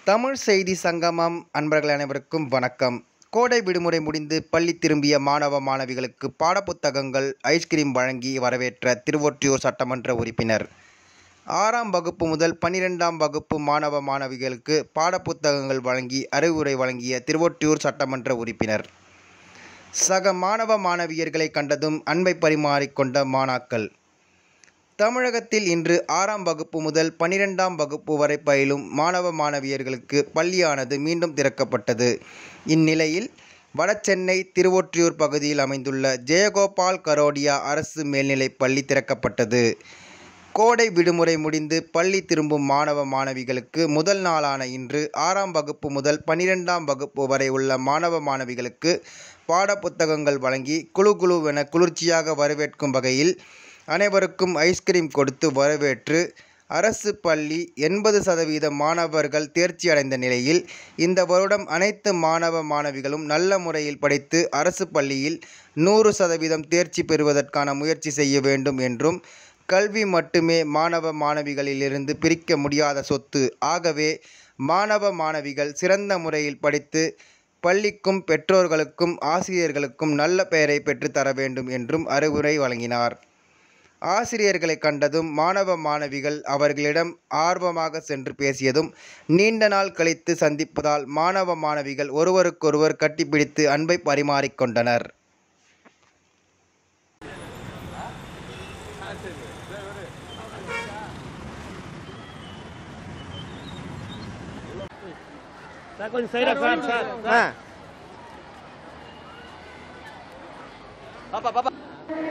தமிழ் செய்தி சங்கமம் அன்பர்கள் அனைவருக்கும் வணக்கம் கோடை விடுமுறை முடிந்து பள்ளி திரும்பிய மாணவ மாணவிகளுக்கு பாடப்புத்தகங்கள் ஐஸ்கிரீம் வழங்கி வரவேற்ற திருவொற்றியூர் சட்டமன்ற உறுப்பினர் ஆறாம் வகுப்பு முதல் பன்னிரெண்டாம் வகுப்பு மாணவ மாணவிகளுக்கு பாடப்புத்தகங்கள் வழங்கி அறிவுரை வழங்கிய திருவொற்றியூர் சட்டமன்ற உறுப்பினர் சக மாணவ மாணவியர்களை கண்டதும் அன்பை பரிமாறிக்கொண்ட மாணாக்கள் தமிழகத்தில் இன்று ஆறாம் வகுப்பு முதல் பன்னிரெண்டாம் வகுப்பு வரை பயிலும் மாணவ மாணவியர்களுக்கு பள்ளியானது மீண்டும் திறக்கப்பட்டது இந்நிலையில் வடசென்னை திருவொற்றியூர் பகுதியில் அமைந்துள்ள ஜெயகோபால் கரோடியா அரசு மேல்நிலைப் பள்ளி திறக்கப்பட்டது கோடை விடுமுறை முடிந்து பள்ளி திரும்பும் மாணவ மாணவிகளுக்கு முதல் நாளான இன்று ஆறாம் வகுப்பு முதல் பன்னிரெண்டாம் வகுப்பு வரை உள்ள மாணவ மாணவிகளுக்கு பாடப்புத்தகங்கள் வழங்கி குழு குழுவென குளிர்ச்சியாக வரவேற்கும் வகையில் அனைவருக்கும் ஐஸ்கிரீம் கொடுத்து வரவேற்று அரசு பள்ளி எண்பது சதவீத மாணவர்கள் தேர்ச்சி அடைந்த நிலையில் இந்த வருடம் அனைத்து மாணவ மாணவிகளும் நல்ல முறையில் படித்து அரசு பள்ளியில் நூறு சதவீதம் தேர்ச்சி பெறுவதற்கான முயற்சி செய்ய வேண்டும் என்றும் கல்வி மட்டுமே மாணவ மாணவிகளிலிருந்து பிரிக்க முடியாத சொத்து ஆகவே மாணவ மாணவிகள் சிறந்த முறையில் படித்து பள்ளிக்கும் பெற்றோர்களுக்கும் ஆசிரியர்களுக்கும் நல்ல பெயரை பெற்றுத்தர வேண்டும் என்றும் அறிவுரை வழங்கினார் ஆசிரியர்களை கண்டதும் மாணவ மாணவிகள் அவர்களிடம் ஆர்வமாக சென்று பேசியதும் நீண்ட நாள் கழித்து சந்திப்பதால் மாணவ மாணவிகள் ஒருவருக்கொருவர் கட்டிப்பிடித்து அன்பை பரிமாறிக்கொண்டனர் சார் கொஞ்சம் சைடா சார் சார் ஆ பாப்பா பாப்பா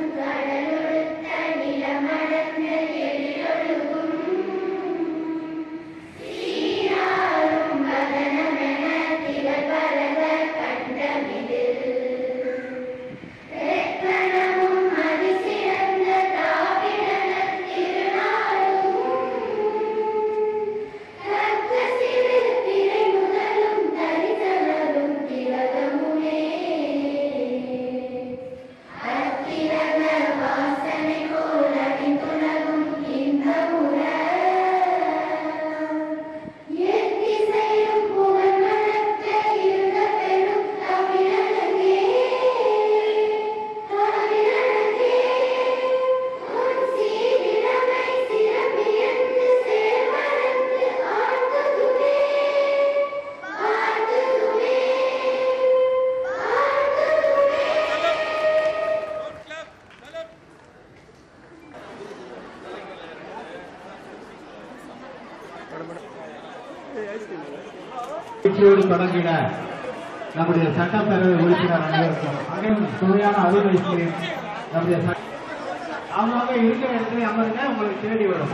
மகிழ்ச்சியோடு தொடங்கின நம்முடைய சட்டப்பேரவை உறுப்பினர் அனைவருக்கும் அனைவரும் சுவையான அறிவுரைக்கு நம்முடைய சட்ட- அவங்க இருக்கிற இடத்துல அமருங்க உங்களுக்கு தேடி வரும்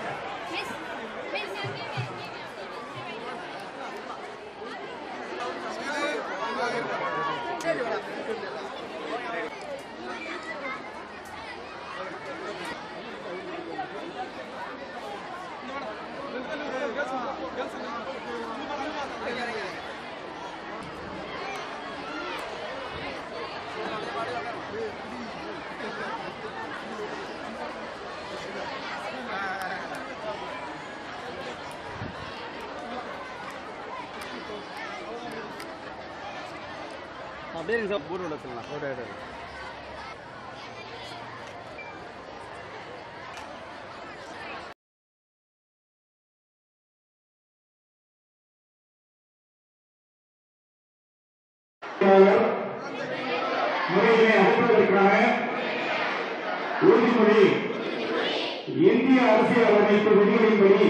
அப்படியே இருங்க சார் போர்டு வச்சுக்கலாம் ஓட ஓட முறையிலே அழைப்பதற்கான உறுதிமொழி இந்திய அரசியல் அமைப்பு விதிகளின்படி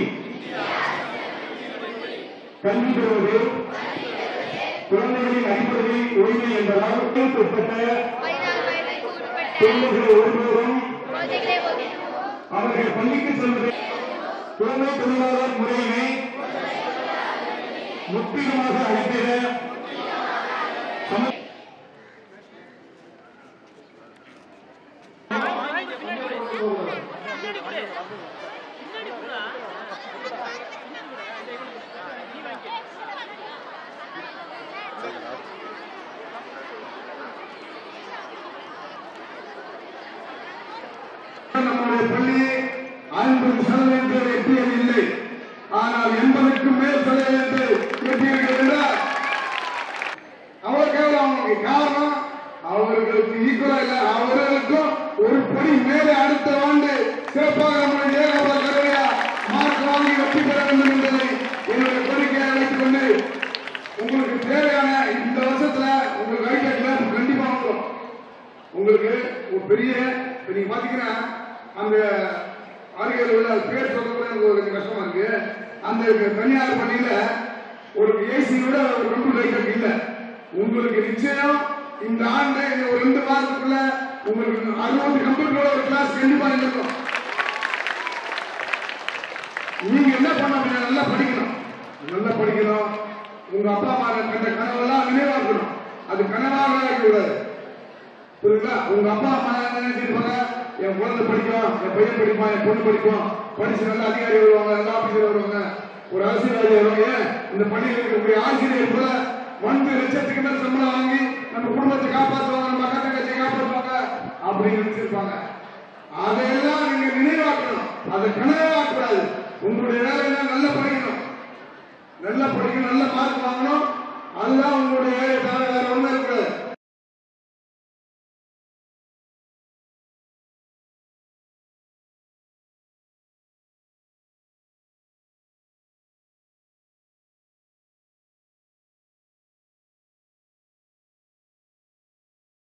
கல்வி பெறுவது குழந்தைகளின் அடிப்படை உரிமை என்பதால் உட்பட்ட பெண்கள் ஒருவரும் அவர்கள் பள்ளிக்கு செல்வது குழந்தை தொழிலாளர் முறையினை முற்றிலுமாக அளித்திட சம- நம்முடைய பள்ளி ஐம்பது சதவீதம் எட்டியதில்லை ஆனால் எண்பதுக்கும் மேல் சதவீதம் அவர் கேவலம் அவங்களுக்கு காரணம் அவர்களுக்கு ஈக்குவலா இல்ல அவர்களுக்கும் ஒரு படி மேலே அடுத்த ஆண்டு சிறப்பாக நம்முடைய ஏகோபா கருவையா மார்க் வாங்கி வெற்றி பெற வேண்டும் என்பதை என்னுடைய கோரிக்கையை வைத்துக் கொண்டு உங்களுக்கு தேவையான இந்த வருஷத்துல உங்களுக்கு ஐடியா கிளாஸ் கண்டிப்பா வந்துடும் உங்களுக்கு ஒரு பெரிய இப்ப நீங்க பாத்தீங்கன்னா அந்த அருகில் உள்ள பேர் சொல்றது எனக்கு ஒரு கொஞ்சம் கஷ்டமா இருக்கு அந்த தனியார் பள்ளியில ஒரு ஏசியோட ஒரு கம்ப்யூட்டர் ஐட்டம் இல்ல உங்களுக்கு நிச்சயம் இந்த ஆண்டு இந்த ஒரு ரெண்டு மாதத்துக்குள்ள உங்களுக்கு அறுபது கம்ப்யூட்டரோட ஒரு கிளாஸ் கண்டிப்பா இருக்கும் நீங்க என்ன பண்ண முடியும் நல்லா படிக்கணும் நல்லா படிக்கணும் உங்க அப்பா அம்மா கண்ட கனவெல்லாம் நினைவாக்கணும் அது கனவாக இருக்கக்கூடாது புரியுங்களா உங்க அப்பா அம்மா என்ன நினைச்சிருப்பாங்க என் குழந்தை படிக்கும் என் பையன் படிப்பான் என் பொண்ணு படிக்கும் படிச்சு நல்ல அதிகாரி வருவாங்க நல்ல ஆபீசர் வருவாங்க ஒரு அரசியல்வாதி வருவாங்க ஏன் இந்த பள்ளியில் இருக்கக்கூடிய ஆசிரியர் கூட வந்து லட்சத்துக்கு மேல் சம்பளம் வாங்கி நம்ம குடும்பத்தை காப்பாற்றுவாங்க நம்ம அக்கா தங்கச்சியை காப்பாற்றுவாங்க அப்படின்னு நினைச்சிருப்பாங்க அதையெல்லாம் நீங்க நினைவாக்கணும் அதை கனவாக்கூடாது உங்களுடைய வேலை என்ன நல்லா படிக்கணும் நல்லா படிக்கணும் நல்ல மார்க் வாங்கணும் அதுதான் உங்களுடைய